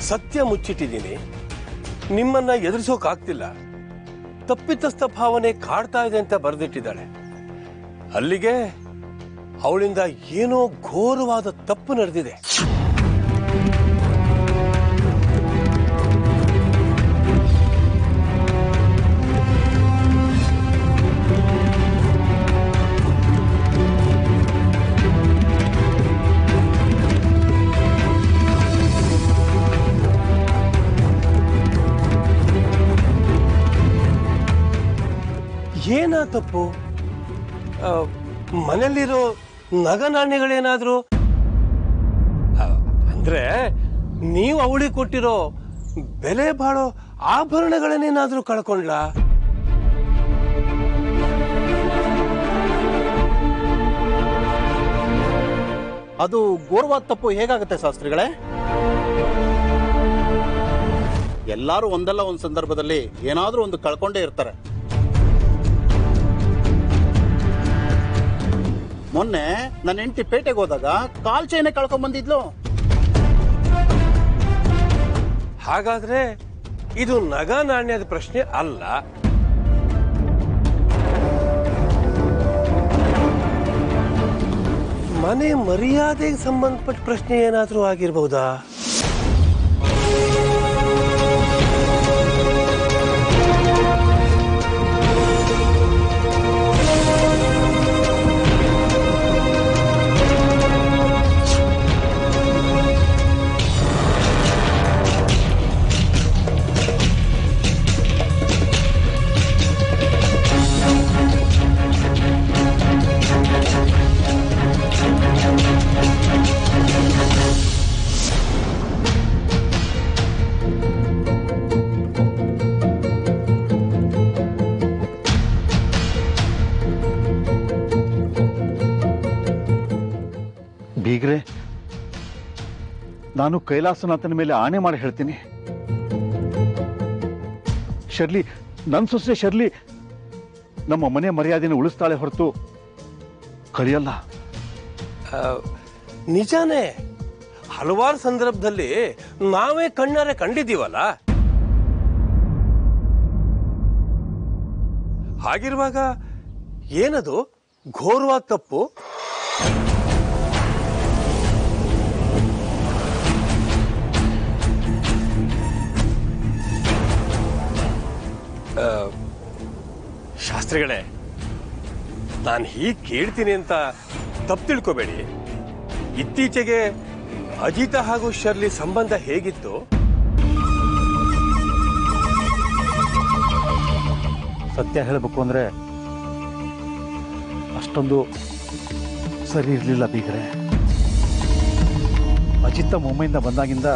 ಸತ್ಯ ಮುಚ್ಚಿಟ್ಟಿದ್ದೀನಿ ನಿಮ್ಮನ್ನ ಎದುರಿಸೋಕಾಗ್ತಿಲ್ಲ ತಪ್ಪಿತಸ್ಥ ಭಾವನೆ ಕಾಡ್ತಾ ಇದೆ ಅಂತ ಬರೆದಿಟ್ಟಿದ್ದಾಳೆ ಅಲ್ಲಿಗೆ ಅವಳಿಂದ ಏನೋ ಘೋರವಾದ ತಪ್ಪು ನಡೆದಿದೆ ಏನಾ ತಪ್ಪು ಆ, ಮನೆಯಲ್ಲಿರೋ ನಗ ನಾಣ್ಯಗಳೇನಾದ್ರು ಆ, ಅಂದ್ರೆ ನೀವು ಅವಳಿಗೆ ಕೊಟ್ಟಿರೋ ಬೆಲೆ ಬಾಳೋ ಆಭರಣಗಳನ್ನೇನಾದ್ರೂ ಕಳ್ಕೊಂಡ್ಲಾ ಅದು ಘೋರವಾದ ತಪ್ಪು ಹೇಗಾಗುತ್ತೆ ಶಾಸ್ತ್ರಿಗಳೇ ಎಲ್ಲರೂ ಒಂದಲ್ಲ ಒಂದು ಸಂದರ್ಭದಲ್ಲಿ ಏನಾದ್ರೂ ಒಂದು ಕಳ್ಕೊಂಡೇ ಇರ್ತಾರೆ ಮೊನ್ನೆ ನನ್ನ ಹೆಂಡತಿ ಪೇಟೆಗೆ ಹೋದಾಗ ಕಾಲ್ ಚೈನೆ ಕಳ್ಕೊಂಡ್ ಬಂದಿದ್ಲು ಹಾಗಾದ್ರೆ ಇದು ನಗ ನಾಣ್ಯದ ಪ್ರಶ್ನೆ ಅಲ್ಲ ಮನೆ ಮರ್ಯಾದೆಗೆ ಸಂಬಂಧಪಟ್ಟ ಪ್ರಶ್ನೆ ಏನಾದ್ರೂ ಆಗಿರ್ಬಹುದಾ ಬೀಗ್ರೆ ನಾನು ಕೈಲಾಸನಾಥನ ಮೇಲೆ ಆಣೆ ಮಾಡಿ ಹೇಳ್ತೀನಿ ಶರ್ಲಿ ನನ್ನ ಸೊಸೆ ಶರ್ಲಿ ನಮ್ಮ ಮನೆ ಮರ್ಯಾದೆನ ಉಳಿಸ್ತಾಳೆ ಹೊರತು ಕಳಿಯಲ್ಲ ಆ, ನಿಜಾನೇ ಹಲವಾರು ಸಂದರ್ಭದಲ್ಲಿ ನಾವೇ ಕಣ್ಣಾರೆ ಕಂಡಿದ್ದೀವಲ್ಲ ಹಾಗಿರುವಾಗ ಏನದು ಘೋರವಾದ ತಪ್ಪು ಆ, ಶಾಸ್ತ್ರಿಗಳೇ ನಾನು ಹೀಗೆ ಕೇಳ್ತೀನಿ ಅಂತ ತಪ್ಪು ತಿಳ್ಕೊಬೇಡಿ ಇತ್ತೀಚೆಗೆ ಅಜಿತ ಹಾಗೂ ಶರ್ಲಿ ಸಂಬಂಧ ಹೇಗಿತ್ತು ಸತ್ಯ ಹೇಳಬೇಕು ಅಂದ್ರೆ ಅಷ್ಟೊಂದು ಸರಿ ಇರಲಿಲ್ಲ ಬೀಗ್ರೆ ಅಜಿತ ಮುಂಬೈಯಿಂದ ಬಂದಾಗಿಂದ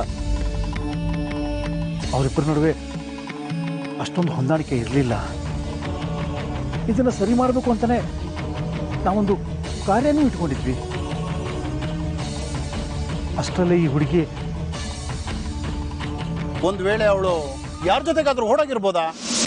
ಅವರಿಬ್ಬರ ನಡುವೆ ಅಷ್ಟೊಂದು ಹೊಂದಾಣಿಕೆ ಇರಲಿಲ್ಲ ಇದನ್ನ ಸರಿ ಮಾಡಬೇಕು ಅಂತಾನೆ ನಾವೊಂದು ಕಾರ್ಯನೂ ಇಟ್ಕೊಂಡಿದ್ವಿ ಅಷ್ಟರಲ್ಲೇ ಈ ಹುಡುಗಿ ಒಂದ್ ವೇಳೆ ಅವಳು ಯಾರ ಜೊತೆಗಾದ್ರೂ ಓಡಾಗಿರ್ಬೋದಾ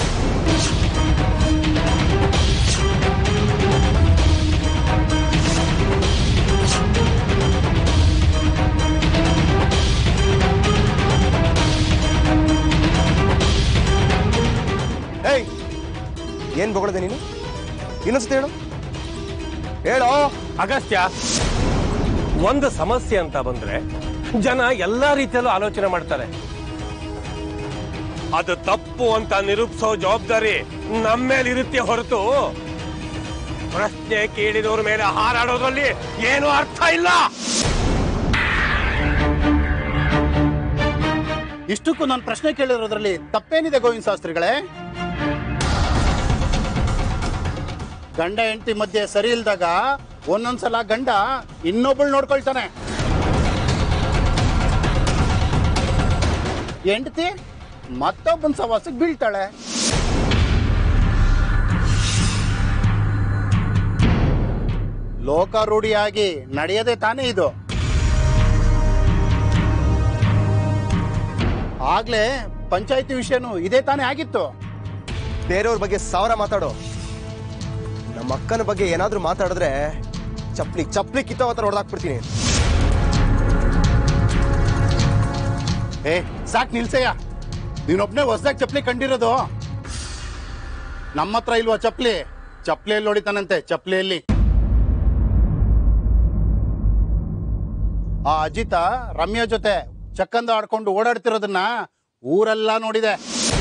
ಏಯ್ ಏನ್ ಬೊಗಳದೆ ನೀನು ಇನ್ನೊಂದ್ಸತಿ ಹೇಳು ಹೇಳೋ ಅಗಸ್ತ್ಯ ಒಂದು ಸಮಸ್ಯೆ ಅಂತ ಬಂದ್ರೆ ಜನ ಎಲ್ಲಾ ರೀತಿಯಲ್ಲೂ ಆಲೋಚನೆ ಮಾಡ್ತಾರೆ ಅದು ತಪ್ಪು ಅಂತ ನಿರೂಪಿಸೋ ಜವಾಬ್ದಾರಿ ನಮ್ಮ ಮೇಲೆ ಇರುತ್ತೆ ಹೊರತು ಪ್ರಶ್ನೆ ಕೇಳಿದವ್ರ ಮೇಲೆ ಹಾರಾಡೋದ್ರಲ್ಲಿ ಏನು ಅರ್ಥ ಇಲ್ಲ ಇಷ್ಟಕ್ಕೂ ನಾನು ಪ್ರಶ್ನೆ ಕೇಳಿರೋದ್ರಲ್ಲಿ ತಪ್ಪೇನಿದೆ ಗೋವಿಂದ ಶಾಸ್ತ್ರಿಗಳೇ ಗಂಡ ಹೆಂಡತಿ ಮಧ್ಯೆ ಸರಿ ಇಲ್ದಾಗ ಒಂದೊಂದ್ಸಲ ಗಂಡ ಇನ್ನೊಬ್ಬಳು ನೋಡ್ಕೊಳ್ತಾನೆ ಹೆಂಡತಿ ಮತ್ತೊಬ್ಬನ ಸವಾಸಕ್ಕೆ ಬೀಳ್ತಾಳೆ ಲೋಕಾರೂಢಿಯಾಗಿ ನಡೆಯದೆ ತಾನೇ ಇದು ಆಗ್ಲೇ ಪಂಚಾಯತಿ ವಿಷಯನೂ ಇದೇ ತಾನೇ ಆಗಿತ್ತು ಬೇರೆಯವ್ರ ಬಗ್ಗೆ ಸಾವಿರ ಮಾತಾಡು ನಮ್ಮ ಅಕ್ಕನ ಬಗ್ಗೆ ಏನಾದ್ರೂ ಮಾತಾಡಿದ್ರೆ ಚಪ್ಲಿ ಚಪ್ಲಿ ಕಿತ್ತೋ ಹತ್ರ ಹೊಡೆದಾಕ್ಬಿಡ್ತೀನಿ ಏ ಸಾಕ್ ನಿಲ್ಸಯ್ಯ ನೀನೊಬ್ನೇ ಹೊಸ್ದಾಗ್ ಚಪ್ಲಿ ಕಂಡಿರೋದು ನಮ್ಮ ಹತ್ರ ಇಲ್ವಾ ಚಪ್ಲಿ ಚಪ್ಲಿಯಲ್ಲಿ ನೋಡಿತಾನಂತೆ ಚಪ್ಲಿಯಲ್ಲಿ ಆ ಅಜಿತ ರಮ್ಯಾ ಜೊತೆ ಚಕ್ಕಂದ ಆಡ್ಕೊಂಡು ಓಡಾಡ್ತಿರೋದನ್ನ ಊರೆಲ್ಲ ನೋಡಿದೆ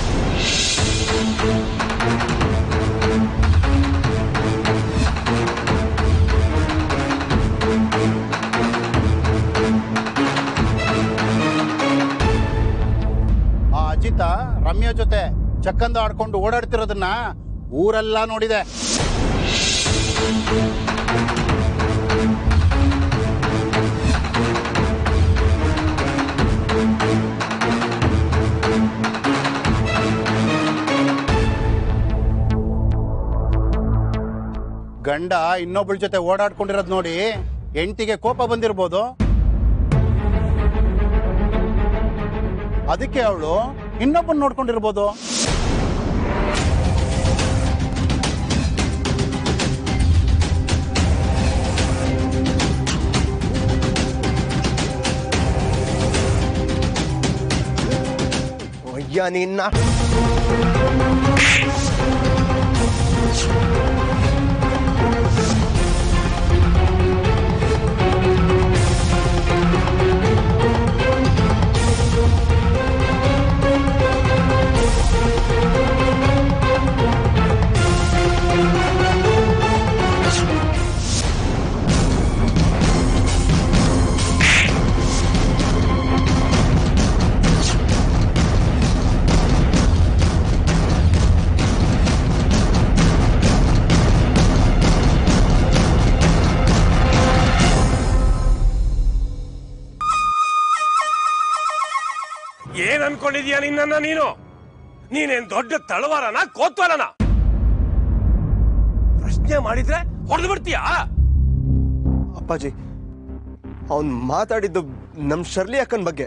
ಆ ಅಜಿತ ರಮ್ಯಾ ಜೊತೆ ಚಕ್ಕಂದ ಆಡ್ಕೊಂಡು ಓಡಾಡ್ತಿರೋದನ್ನ ಊರೆಲ್ಲ ನೋಡಿದೆ ಗಂಡ ಇನ್ನೊಬ್ಬಳ ಜೊತೆ ಓಡಾಡ್ಕೊಂಡಿರೋದ್ ನೋಡಿ ಹೆಂಡತಿಗೆ ಕೋಪ ಬಂದಿರ್ಬೋದು ಅದಕ್ಕೆ ಅವಳು ಇನ್ನೊಬ್ಬನ್ ನೋಡ್ಕೊಂಡಿರ್ಬೋದು ಅಯ್ಯ ನಿನ್ನ ಏನ್ ಅನ್ಕೊಂಡಿದ್ಯಾ ನಿನ್ನನ್ನ ನೀನು ನೀನೇನ್ ದೊಡ್ಡ ತಳವಾರನ ಕೋತ್ವಾಲನ ಪ್ರಶ್ನೆ ಮಾಡಿದ್ರೆ ಹೊಡೆದು ಬಿಡ್ತೀಯಾ ಅಪ್ಪಾಜಿ ಅವನ್ ಮಾತಾಡಿದ್ದು ನಮ್ ಶರ್ಲಿ ಅಕ್ಕನ್ ಬಗ್ಗೆ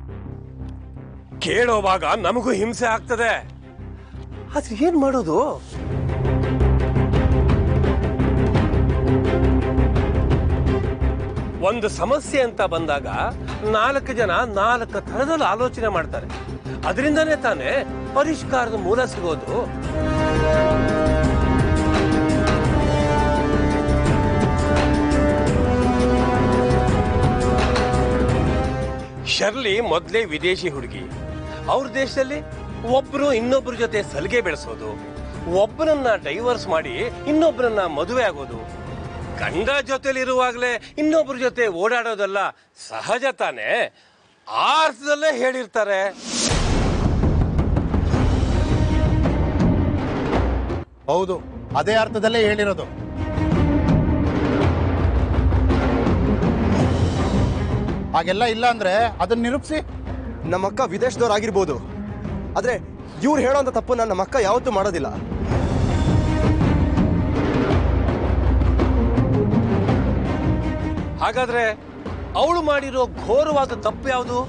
ಕೇಳೋವಾಗ ನಮಗೂ ಹಿಂಸೆ ಆಗ್ತದೆ ಆದ್ರೆ ಏನ್ ಮಾಡೋದು ಒಂದು ಸಮಸ್ಯೆ ಅಂತ ಬಂದಾಗ ನಾಲ್ಕು ಜನ ನಾಲ್ಕು ಥರದಲ್ಲಿ ಆಲೋಚನೆ ಮಾಡ್ತಾರೆ ಅದರಿಂದನೇ ತಾನೇ ಪರಿಷ್ಕಾರದ ಮೂಲ ಸಿಗೋದು ಶರ್ಲಿ ಮೊದ್ಲೇ ವಿದೇಶಿ ಹುಡುಗಿ ಅವ್ರ ದೇಶದಲ್ಲಿ ಒಬ್ರು ಇನ್ನೊಬ್ರ ಜೊತೆ ಸಲಿಗೆ ಬೆಳೆಸೋದು ಒಬ್ಬರನ್ನ ಡೈವರ್ಸ್ ಮಾಡಿ ಇನ್ನೊಬ್ಬರನ್ನ ಮದುವೆ ಆಗೋದು ಗಂಡ ಜೊತೆಲಿ ಇರುವಾಗಲೇ ಇನ್ನೊಬ್ರ ಜೊತೆ ಓಡಾಡೋದೆಲ್ಲ ಸಹಜ ತಾನೇ ಆ ಅರ್ಥದಲ್ಲೇ ಹೇಳಿರ್ತಾರೆ ಹೌದು ಅದೇ ಅರ್ಥದಲ್ಲೇ ಹೇಳಿರೋದು ಹಾಗೆಲ್ಲ ಇಲ್ಲ ಅಂದ್ರೆ ಅದನ್ನ ನಿರೂಪಿಸಿ ನಮ್ಮ ಅಕ್ಕ ವಿದೇಶದವ್ರು ಆಗಿರ್ಬೋದು ಆದ್ರೆ ಇವ್ರು ಹೇಳೋಂಥ ತಪ್ಪನ್ನ ನಮ್ಮ ಅಕ್ಕ ಯಾವತ್ತೂ ಮಾಡೋದಿಲ್ಲ ಹಾಗಾದ್ರೆ ಅವಳು ಮಾಡಿರೋ ಘೋರವಾದ ತಪ್ಪು ಯಾವುದು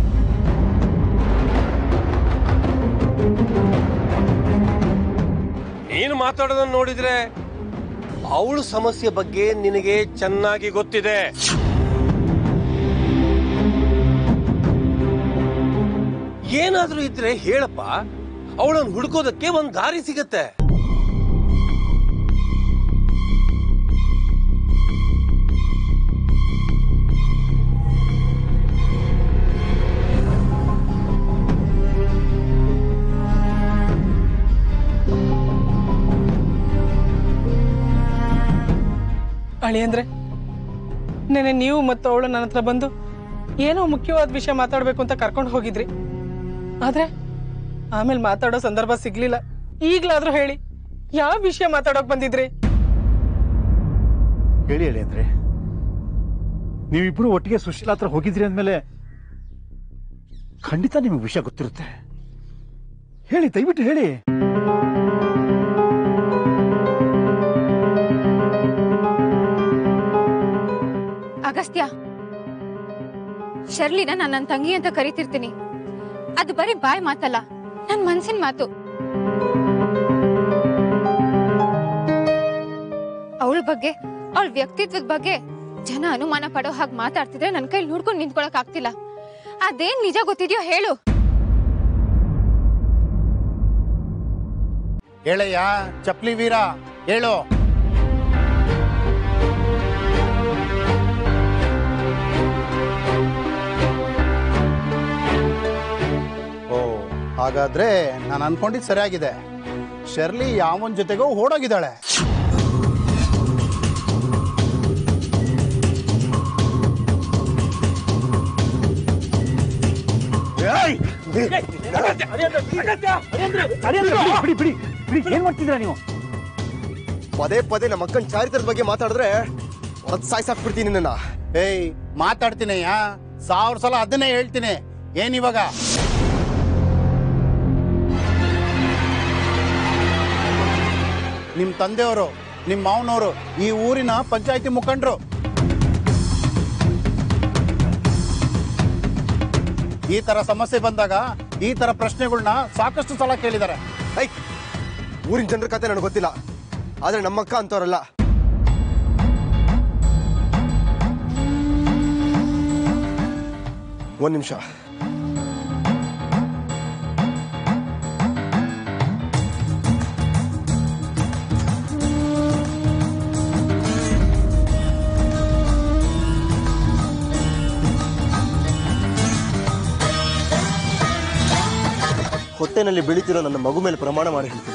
ನೀನು ಮಾತಾಡೋದನ್ನ ನೋಡಿದ್ರೆ ಅವಳು ಸಮಸ್ಯೆ ಬಗ್ಗೆ ನಿನಗೆ ಚೆನ್ನಾಗಿ ಗೊತ್ತಿದೆ ಏನಾದ್ರೂ ಇದ್ರೆ ಹೇಳಪ್ಪ ಅವಳನ್ನು ಹುಡ್ಕೋದಕ್ಕೆ ಒಂದ್ ದಾರಿ ಸಿಗತ್ತೆ ಅಳಿಯಂದ್ರೆ ನೆನೆ ನೀವು ಮತ್ತು ಅವಳು ನನ್ನ ಹತ್ರ ಬಂದು ಏನೋ ಮುಖ್ಯವಾದ ವಿಷಯ ಮಾತಾಡ್ಬೇಕು ಅಂತ ಕರ್ಕೊಂಡು ಹೋಗಿದ್ರಿ ಆದ್ರೆ ಆಮೇಲೆ ಮಾತಾಡೋ ಸಂದರ್ಭ ಸಿಗ್ಲಿಲ್ಲ ಈಗ್ಲಾದ್ರೂ ಹೇಳಿ ಯಾವ ವಿಷಯ ಮಾತಾಡೋಕ್ ಬಂದಿದ್ರಿ ಹೇಳಿ ಹೇಳಿ ಅಂದ್ರೆ ನೀವಿಬ್ರು ಒಟ್ಟಿಗೆ ಸುಶೀಲಾ ಹತ್ರ ಹೋಗಿದ್ರಿ ಅಂದ್ಮೇಲೆ ಖಂಡಿತ ನಿಮಗೆ ವಿಷಯ ಗೊತ್ತಿರುತ್ತೆ ಹೇಳಿ ದಯವಿಟ್ಟು ಹೇಳಿ ಅಗಸ್ತ್ಯ ಶರ್ಲಿನ ನಾನು ನನ್ನ ತಂಗಿ ಅಂತ ಕರಿತಿರ್ತೀನಿ ಅದು ಬರೀ ಬಾಯ್ ಮಾತಲ್ಲ ನನ್ ಮನ್ಸಿನ ಮಾತು ಅವಳ ಬಗ್ಗೆ ಅವಳ ವ್ಯಕ್ತಿತ್ವದ ಬಗ್ಗೆ ಜನ ಅನುಮಾನ ಪಡೋ ಹಾಗೆ ಮಾತಾಡ್ತಿದ್ರೆ ನನ್ನ ಕೈ ನೋಡ್ಕೊಂಡು ನಿಂತ್ಕೊಳಕ್ ಆಗ್ತಿಲ್ಲ ಅದೇನ್ ನಿಜ ಗೊತ್ತಿದ್ಯೋ ಹೇಳು ಹೇಳಯ್ಯ ಚಪ್ಲಿ ವೀರ ಹೇಳು ಓ ಹಾಗಾದ್ರೆ ನಾನು ಅನ್ಕೊಂಡಿದ್ದು ಸರಿಯಾಗಿದೆ ಶರ್ಲಿ ಯಾವನ್ ಜೊತೆಗೋ ಓಡೋಗಿದ್ದಾಳೆ ಬಿಡಿ ಬಿಡಿ ಬಿಡಿ ಏನ್ ಮಾಡ್ತಿದ್ದೀರಾ ನೀವು ಪದೇ ಪದೇ ನಮ್ಮ ಅಕ್ಕನ ಚಾರಿತ್ರದ ಬಗ್ಗೆ ಮಾತಾಡಿದ್ರೆ ಹೊರತ್ ಸಾಯ್ಸಾಕ್ಬಿಡ್ತೀನಿ ನಿನ್ನ ಏಯ್ ಮಾತಾಡ್ತೀನಯ್ಯ ಸಾವಿರ ಸಲ ಅದನ್ನೇ ಹೇಳ್ತೀನಿ ಏನಿವಾಗ ನಿಮ್ ತಂದೆಯವರು ನಿಮ್ ಮಾವನವರು ಈ ಊರಿನ ಪಂಚಾಯತಿ ಮುಖಂಡರು ಈ ತರ ಸಮಸ್ಯೆ ಬಂದಾಗ ಈ ತರ ಪ್ರಶ್ನೆಗಳನ್ನ ಸಾಕಷ್ಟು ಸಲ ಕೇಳಿದ್ದಾರೆ ಐ ಊರಿನ ಜನರ ಕತೆ ನನಗೆ ಗೊತ್ತಿಲ್ಲ ಆದ್ರೆ ನಮ್ಮಕ್ಕ ಅಂತವ್ರಲ್ಲ ಒಂದ್ ನಿಮಿಷ ಹೊಟ್ಟೆನಲ್ಲಿ ಬೆಳೀತಿರೋ ನನ್ನ ಮಗು ಮೇಲೆ ಪ್ರಮಾಣ ಮಾಡಿ ಹೇಳ್ತೀನಿ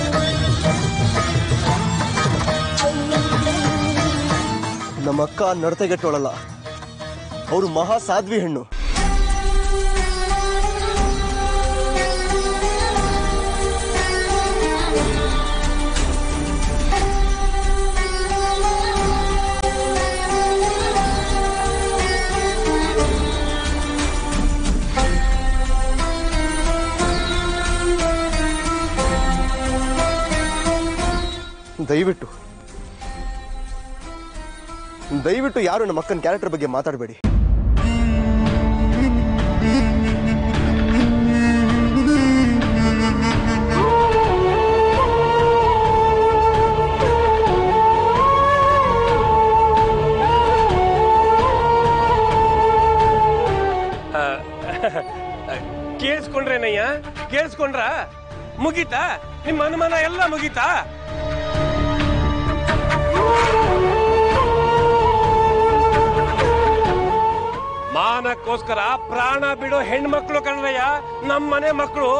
ನಮ್ಮ ಅಕ್ಕ ನಡತೆಗೆಟ್ಟೋಳಲ್ಲ ಅವರು ಮಹಾ ಸಾಧ್ವಿ ಹೆಣ್ಣು ದಯವಿಟ್ಟು ದಯವಿಟ್ಟು ಯಾರು ನಮ್ಮ ಅಕ್ಕನ ಕ್ಯಾರೆಕ್ಟರ್ ಬಗ್ಗೆ ಮಾತಾಡಬೇಡಿ ಕೇಳಿಸ್ಕೊಂಡ್ರೇನಯ್ಯ ಕೇಳಿಸ್ಕೊಂಡ್ರ ಮುಗೀತಾ ನಿಮ್ಮ ಅನುಮಾನ ಎಲ್ಲ ಮುಗೀತಾ ಮಾನಕ್ಕೋಸ್ಕರ ಪ್ರಾಣ ಬಿಡೋ ಹೆಣ್ಮಕ್ಳು ಕಣ್ರಯ್ಯ ನಮ್ಮ ಮನೆ ಮಕ್ಕಳು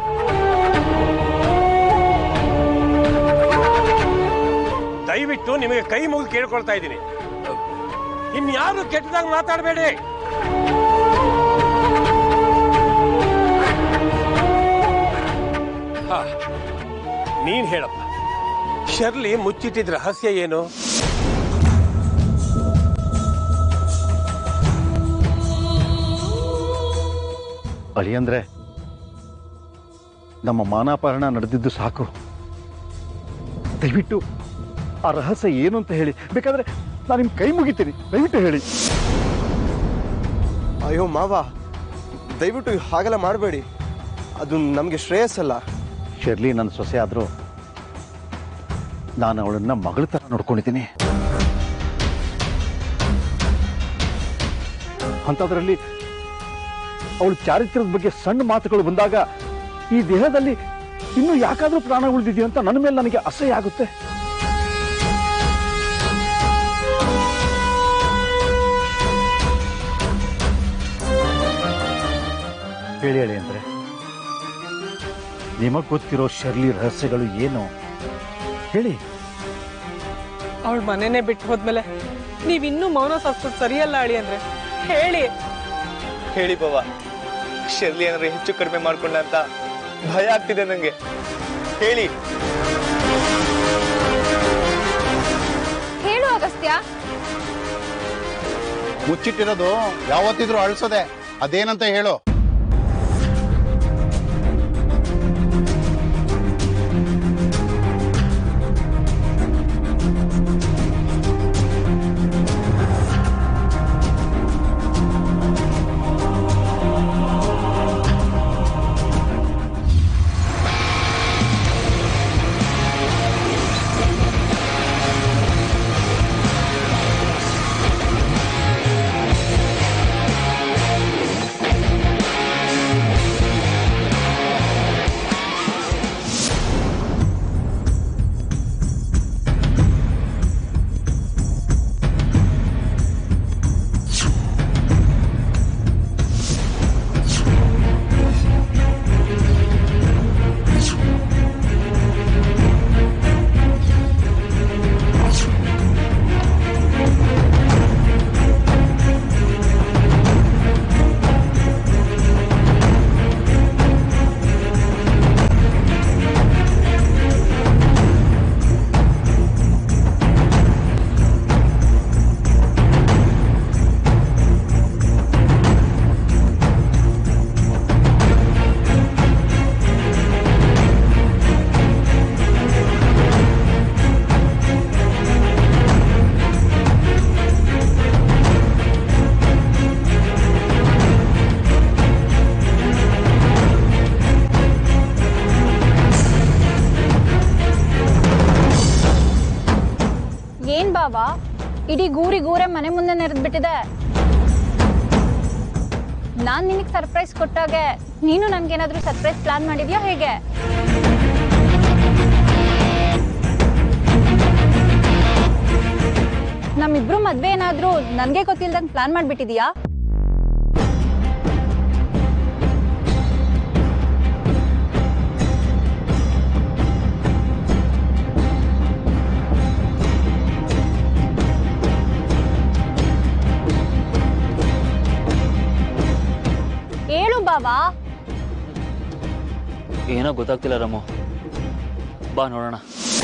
ದಯವಿಟ್ಟು ನಿಮಗೆ ಕೈ ಮುಗಿದು ಕೇಳ್ಕೊಳ್ತಾ ಇದ್ದೀನಿ ಇನ್ಯಾರು ಕೆಟ್ಟದಾಗ ಮಾತಾಡಬೇಡಿ ನೀನ್ ಹೇಳಪ್ಪ ಶರ್ಲಿ ಮುಚ್ಚಿಟ್ಟಿದ್ ರಹಸ್ಯ ಏನು ಅಳಿಯಂದ್ರೆ ನಮ್ಮ ಮಾನಾಪಹರಣ ನಡೆದಿದ್ದು ಸಾಕು ದಯವಿಟ್ಟು ಆ ರಹಸ್ಯ ಏನು ಅಂತ ಹೇಳಿ ಬೇಕಾದ್ರೆ ನಾನು ನಿಮ್ ಕೈ ಮುಗಿತೀನಿ ದಯವಿಟ್ಟು ಹೇಳಿ ಅಯ್ಯೋ ಮಾವ ದಯವಿಟ್ಟು ಹಾಗೆಲ್ಲ ಮಾಡಬೇಡಿ ಅದು ನಮಗೆ ಶ್ರೇಯಸ್ಸಲ್ಲ ಶರ್ಲಿ ನನ್ನ ಸೊಸೆ ಆದರೂ ನಾನು ಅವಳನ್ನ ಮಗಳ ಥರ ನೋಡ್ಕೊಂಡಿದ್ದೀನಿ ಅಂಥದ್ರಲ್ಲಿ ಅವಳ ಚಾರಿತ್ರ್ಯದ ಬಗ್ಗೆ ಸಣ್ಣ ಮಾತುಗಳು ಬಂದಾಗ ಈ ದೇಹದಲ್ಲಿ ಇನ್ನೂ ಯಾಕಾದ್ರೂ ಪ್ರಾಣ ಉಳಿದಿದೆಯೋ ಅಂತ ನನ್ನ ಮೇಲೆ ನನಗೆ ಅಸಹ್ಯ ಆಗುತ್ತೆ ಹೇಳಿ ಹೇಳಿ ಅಂದ್ರೆ ನಿಮಗ್ ಗೊತ್ತಿರೋ ಶರ್ಲಿ ರಹಸ್ಯಗಳು ಏನು ಹೇಳಿ ಅವಳ ಮನೆನೇ ಬಿಟ್ಟು ಹೋದ್ಮೇಲೆ ನೀವಿನ್ನೂ ಮೌನ ಸಾಧಿಸೋದು ಸರಿಯಲ್ಲ ಅಳಿ ಅಂದ್ರೆ ಹೇಳಿ ಹೇಳಿ ಬಾವ ಶರ್ಲಿ ಏನಾದ್ರು ಹೆಚ್ಚು ಕಡಿಮೆ ಮಾಡ್ಕೊಂಡ ಅಂತ ಭಯ ಆಗ್ತಿದೆ ನಂಗೆ ಹೇಳಿ ಹೇಳು ಅಗಸ್ತ್ಯ ಮುಚ್ಚಿಟ್ಟಿರೋದು ಯಾವತ್ತಿದ್ರು ಅಳಿಸೋದೆ ಅದೇನಂತ ಹೇಳು ಏನ್ ಬಾವಾ ಇಡೀ ಗೂರಿ ಗೂರೆ ಮನೆ ಮುಂದೆ ನೆರೆದ್ಬಿಟ್ಟಿದೆ ನಾನ್ ನಿನಗ್ ಸರ್ಪ್ರೈಸ್ ಕೊಟ್ಟಾಗೆ ನೀನು ನನ್ಗೇನಾದ್ರೂ ಸರ್ಪ್ರೈಸ್ ಪ್ಲಾನ್ ಮಾಡಿದ್ಯಾ ಹೇಗೆ ನಮ್ಮಿಬ್ರು ಮದ್ವೆ ಏನಾದ್ರೂ ನನ್ಗೆ ಗೊತ್ತಿಲ್ದಂಗ್ ಪ್ಲಾನ್ ಮಾಡ್ಬಿಟ್ಟಿದ್ಯಾ ಹೇಳು ಬಾವಾ ಏನೋ ಗೊತ್ತಾಗ್ತಿಲ್ಲ ರಮು ಬಾ ನೋಡೋಣ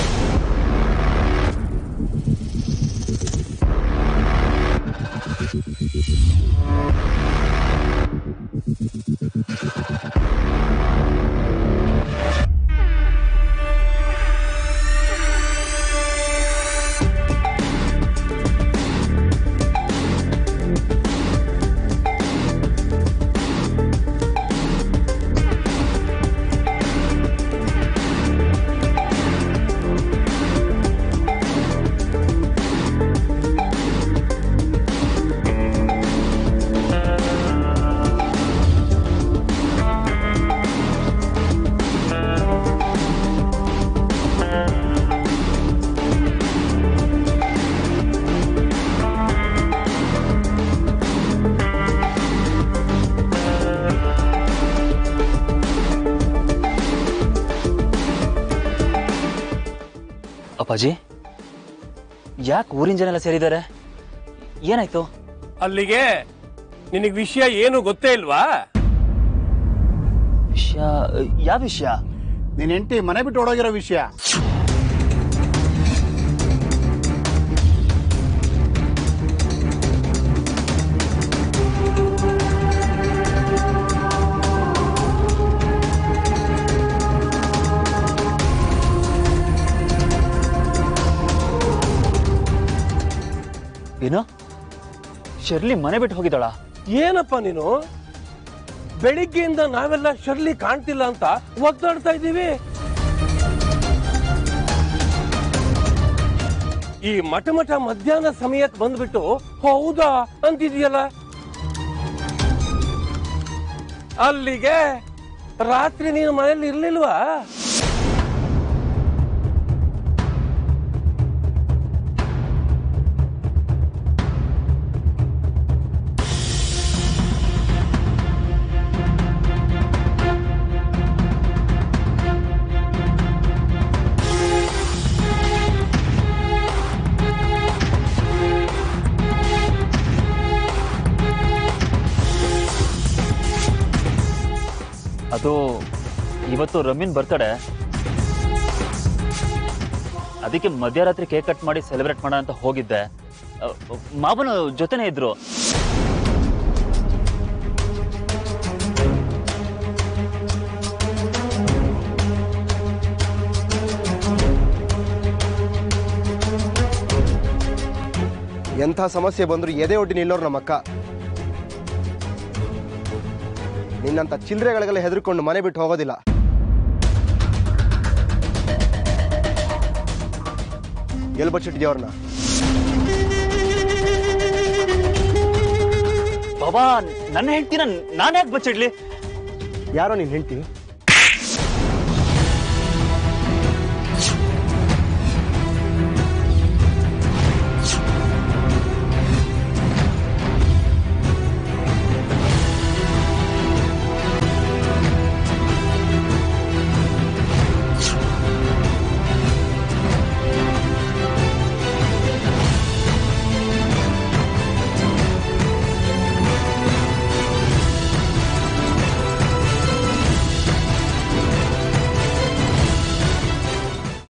ಅಪ್ಪಾಜಿ ಯಾಕೆ ಊರಿನ ಜನ ಎಲ್ಲ ಸೇರಿದ್ದಾರೆ ಏನಾಯ್ತು ಅಲ್ಲಿಗೆ ನಿನಗೆ ವಿಷಯ ಏನು ಗೊತ್ತೇ ಇಲ್ವಾ ವಿಷಯ ಯಾವ ವಿಷಯ ನಿನ್ ಹೆಂಡತಿ ಮನೆ ಬಿಟ್ಟು ಓಡೋಗಿರೋ ವಿಷಯ ಏನು ಶರ್ಲಿ ಮನೆ ಬಿಟ್ಟು ಹೋಗಿದ್ದಾಳ ಏನಪ್ಪ ನೀನು ಬೆಳಿಗ್ಗೆಯಿಂದ ನಾವೆಲ್ಲ ಶರ್ಲಿ ಕಾಣ್ತಿಲ್ಲ ಅಂತ ಒದ್ದಾಡ್ತಾ ಇದ್ದೀವಿ ಈ ಮಠ ಮಠ ಮಧ್ಯಾಹ್ನ ಸಮಯಕ್ಕೆ ಬಂದ್ಬಿಟ್ಟು ಹೌದಾ ಅಂತಿದ್ಯಲ್ಲ ಅಲ್ಲಿಗೆ ರಾತ್ರಿ ನೀನು ಮನೇಲಿ ಇರ್ಲಿಲ್ವಾ ಅದು ಇವತ್ತು ರಮ್ಯನ್ ಬರ್ತಡೆ ಅದಕ್ಕೆ ಮಧ್ಯರಾತ್ರಿ ಕೇಕ್ ಕಟ್ ಮಾಡಿ ಸೆಲೆಬ್ರೇಟ್ ಮಾಡೋಣ ಅಂತ ಹೋಗಿದ್ದೆ ಅ, ಮಾವನ ಜೊತೆನೇ ಇದ್ರು ಎಂಥ ಸಮಸ್ಯೆ ಬಂದ್ರು ಎದೆ ಒಡ್ಡಿ ನಿಲ್ಲೋರು ನಮ್ಮ ಅಕ್ಕ ನಿನ್ನಂಥ ಚಿಲ್ಲರೆಗಳಿಗೆಲ್ಲ ಹೆದರ್ಕೊಂಡು ಮನೆ ಬಿಟ್ಟು ಹೋಗೋದಿಲ್ಲ ಎಲ್ಲಿ ಬಚ್ಚಿಟ್ಟಿದ್ಯ ಅವ್ರನ್ನ ಬಾಬಾ ನನ್ನ ಹೆಂಡ್ತಿನ ನಾನು ಯಾಕೆ ಬಚ್ಚಿಡ್ಲಿ ಯಾರೋ ನಿನ್ ಹೆಂಡತಿ